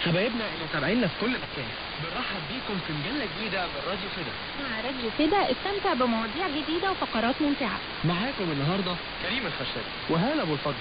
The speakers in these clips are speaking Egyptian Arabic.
حبايبنا اللي متابعينا في كل مكان بنرحب بيكم في مجلة جديدة من راديو فدا مع راديو كده استمتع بمواضيع جديدة وفقرات ممتعة معاكم النهاردة كريم الخشاب وهالة أبو الفضل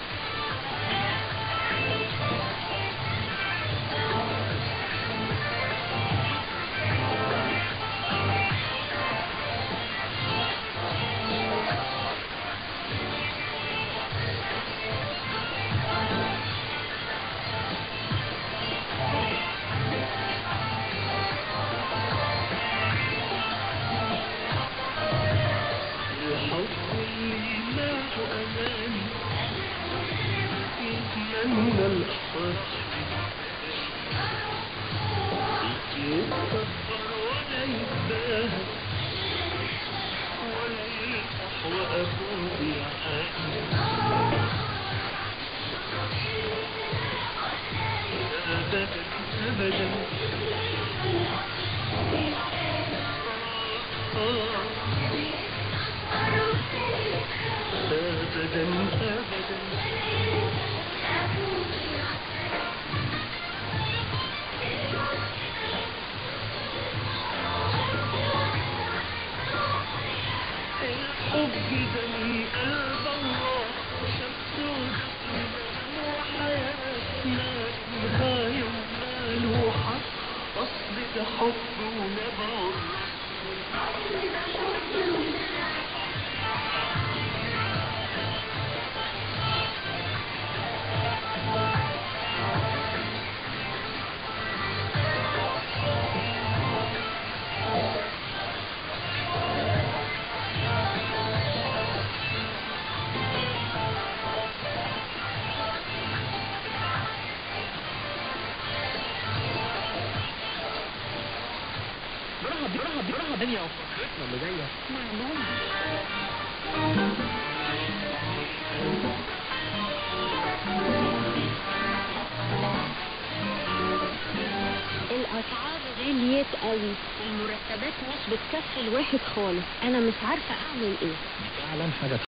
الحب اللي معه أماني يتمنى الأفراح يتكبر ولا يتباهى ولا يلقح وأبوه يعاني أبدا أبدا آه أبدا أبدا الحب ده من قلب الله شمس وجسم وحياتنا نهاية وماله حق أصل ده حب ونبع الله برحب برحب برحب دنيا وفقرتنا اللي جاية معلومة الأسعار غليت قوي المرتبات مش بتكفي الواحد خالص أنا مش عارفة أعمل إيه فعلا حاجة